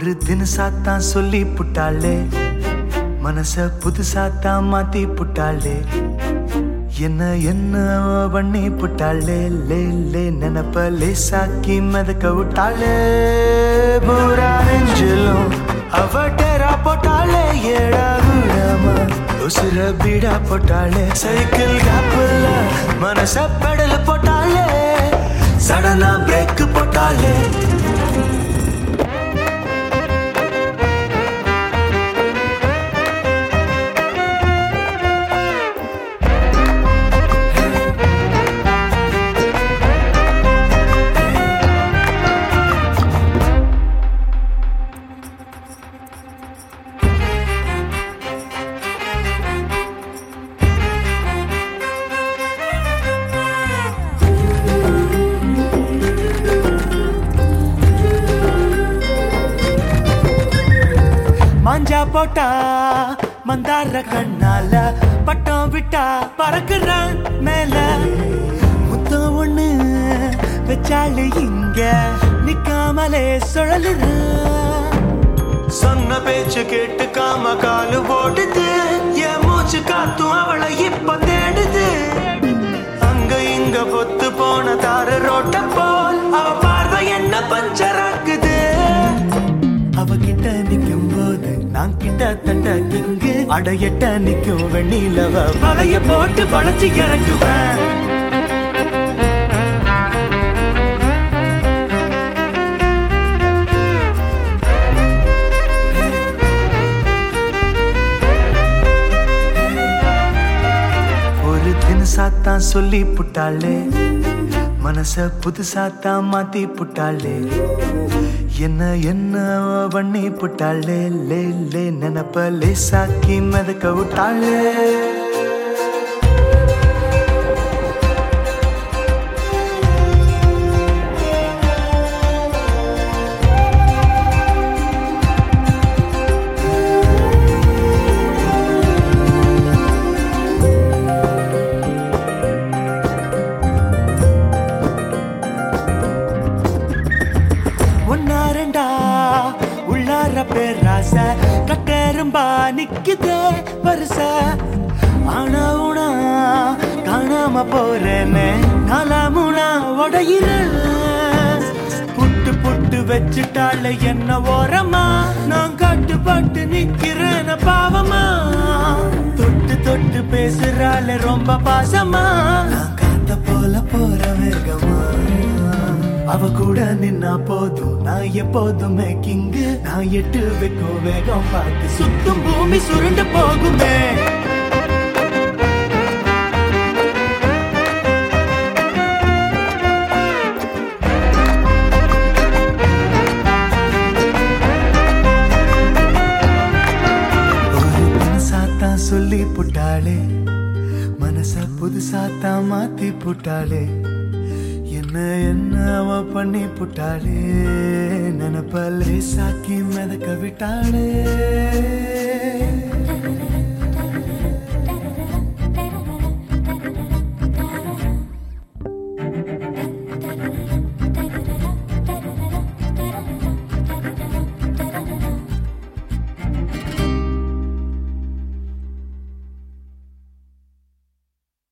ஒரு தினசாத்தான் சொல்லி புட்டாளே மனச புதுசாத்தான் மாத்தி புட்டாளே என்ன என்ன அவ பண்ணி புட்டாளே லே லே நினப்ப லேசாக்கி மிதக்க விட்டாளே பூரா நெஞ்சிலும் அவ டேரா போட்டாளே ஏடா விடாம உசுர பீடா போட்டாளே சைக்கிள் கேப்புல மனச பெடல் போட்டாளே சடனா பிரேக் போட்டாளே மாஞ்சா போட்டா மந்தார கண்ணால பட்டம் விட்டா பறக்குறான் மேல முத்தம் ஒண்ணு வச்சாளு இங்க நிக்காமலே சுழலுறான் சொன்ன பேச்சு கேட்டு காம காலு ஓடுது என் மூச்சு காத்தும் அவளை இப்ப தேடுது அங்க இங்க பொத்து போன தார ரோட்ட போல் அவ பார்வை என்ன பஞ்சராக்குது அவகிட்ட நிக்கும் போது நான் கிட்ட தட்ட கிங்கு அடையட்ட நிக்கும் வெண்ணிலவ வலைய போட்டு வளைச்சு இறக்குவேன் ஒரு தினசாத்தான் சொல்லி புட்டாளே மனச புதுசாத்தான் மாத்தி புட்டாளே என்ன என்ன அவ பண்ணி புட்டாளே லே லே நினப்ப லேசாக்கி மிதக்க விட்டாளே ஒன்னா ரெண்டா உள்ளார பேராச கட்டெரும்பா நிக்குதே பரிச ஆனா உனா காணாம போறேன்னு நாலா மூணா உடையிற புட்டு புட்டு வச்சுட்டால என்ன ஓரமா நான் கட்டுப்பட்டு நிக்கிறேன பாவமா தொட்டு தொட்டு பேசுறாள் ரொம்ப பாசமா நான் காத்த போல போற வேகமா அவ கூட நின்னா போதும் நான் எப்போதுமே கிங்கு நான் எட்டு வைக்கும் வேகம் பார்த்து சுத்தும் பூமி சுருண்டு போகுமே ஒரு மனசாத்தான் சொல்லி புட்டாளே மனச புதுசாத்தான் மாத்தி புட்டாளே என்ன என்ன அவ பண்ணி புட்டாளே நினப்ப லேசாக்கி மிதக்க விட்டாளே